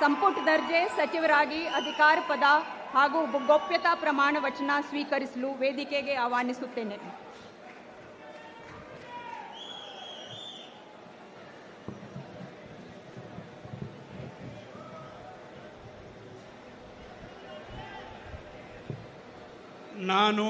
ಸಂಪುಟ ದರ್ಜೆ ಸಚಿವರಾಗಿ ಅಧಿಕಾರ ಪದ ಹಾಗೂ ಗೋಪ್ಯತಾ ಪ್ರಮಾಣ ವಚನ ಸ್ವೀಕರಿಸಲು ವೇದಿಕೆಗೆ ಆಹ್ವಾನಿಸುತ್ತೇನೆ ನಾನು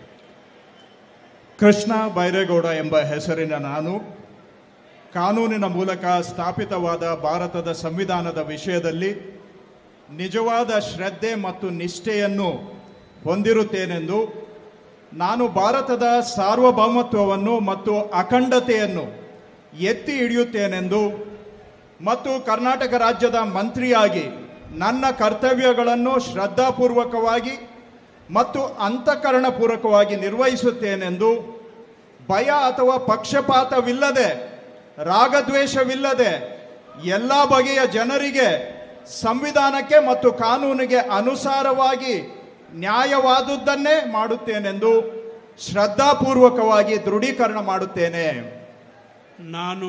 ಕೃಷ್ಣ ಬೈರೇಗೌಡ ಎಂಬ ಹೆಸರಿನ ನಾನು ಕಾನೂನಿನ ಮೂಲಕ ಸ್ಥಾಪಿತವಾದ ಭಾರತದ ಸಂವಿಧಾನದ ವಿಷಯದಲ್ಲಿ ನಿಜವಾದ ಶ್ರದ್ಧೆ ಮತ್ತು ನಿಷ್ಠೆಯನ್ನು ಹೊಂದಿರುತ್ತೇನೆಂದು ನಾನು ಭಾರತದ ಸಾರ್ವಭೌಮತ್ವವನ್ನು ಮತ್ತು ಅಖಂಡತೆಯನ್ನು ಎತ್ತಿ ಹಿಡಿಯುತ್ತೇನೆಂದು ಮತ್ತು ಕರ್ನಾಟಕ ರಾಜ್ಯದ ಮಂತ್ರಿಯಾಗಿ ನನ್ನ ಕರ್ತವ್ಯಗಳನ್ನು ಶ್ರದ್ಧಾಪೂರ್ವಕವಾಗಿ ಮತ್ತು ಅಂತಃಕರಣಪೂರ್ವಕವಾಗಿ ನಿರ್ವಹಿಸುತ್ತೇನೆಂದು ಭಯ ಅಥವಾ ಪಕ್ಷಪಾತವಿಲ್ಲದೆ ರಾಗದ್ವೇಷವಿಲ್ಲದೆ ಎಲ್ಲ ಬಗೆಯ ಜನರಿಗೆ ಸಂವಿಧಾನಕ್ಕೆ ಮತ್ತು ಕಾನೂನಿಗೆ ಅನುಸಾರವಾಗಿ ನ್ಯಾಯವಾದುದನ್ನೇ ಮಾಡುತ್ತೇನೆಂದು ಶ್ರದ್ಧಾಪೂರ್ವಕವಾಗಿ ದೃಢೀಕರಣ ಮಾಡುತ್ತೇನೆ ನಾನು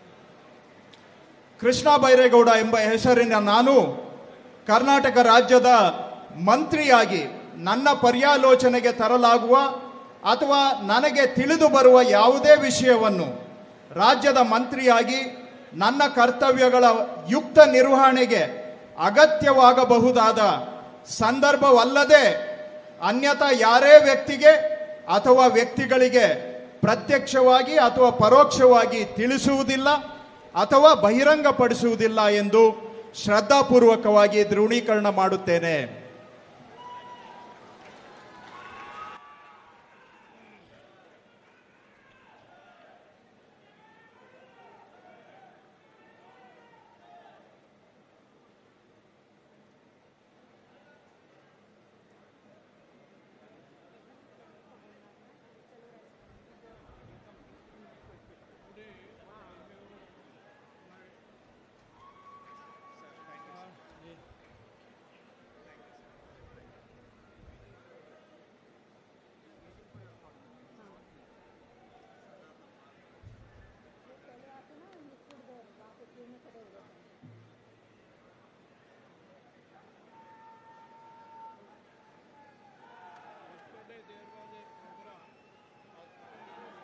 ಕೃಷ್ಣ ಬೈರೇಗೌಡ ಎಂಬ ಹೆಸರಿನ ನಾನು ಕರ್ನಾಟಕ ರಾಜ್ಯದ ಮಂತ್ರಿಯಾಗಿ ನನ್ನ ಪರ್ಯಾಲೋಚನೆಗೆ ತರಲಾಗುವ ಅಥವಾ ನನಗೆ ತಿಳಿದು ಬರುವ ಯಾವುದೇ ವಿಷಯವನ್ನು ರಾಜ್ಯದ ಮಂತ್ರಿಯಾಗಿ ನನ್ನ ಕರ್ತವ್ಯಗಳ ಯುಕ್ತ ನಿರ್ವಹಣೆಗೆ ಅಗತ್ಯವಾಗಬಹುದಾದ ಸಂದರ್ಭವಲ್ಲದೆ ಅನ್ಯಥಾ ಯಾರೇ ವ್ಯಕ್ತಿಗೆ ಅಥವಾ ವ್ಯಕ್ತಿಗಳಿಗೆ ಪ್ರತ್ಯಕ್ಷವಾಗಿ ಅಥವಾ ಪರೋಕ್ಷವಾಗಿ ತಿಳಿಸುವುದಿಲ್ಲ ಅಥವಾ ಬಹಿರಂಗಪಡಿಸುವುದಿಲ್ಲ ಎಂದು ಶ್ರದ್ಧಾಪೂರ್ವಕವಾಗಿ ದೃಢೀಕರಣ ಮಾಡುತ್ತೇನೆ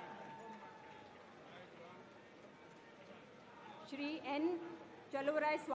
ಶ್ರೀ ಎನ್ ಚಲುವರಾಯ್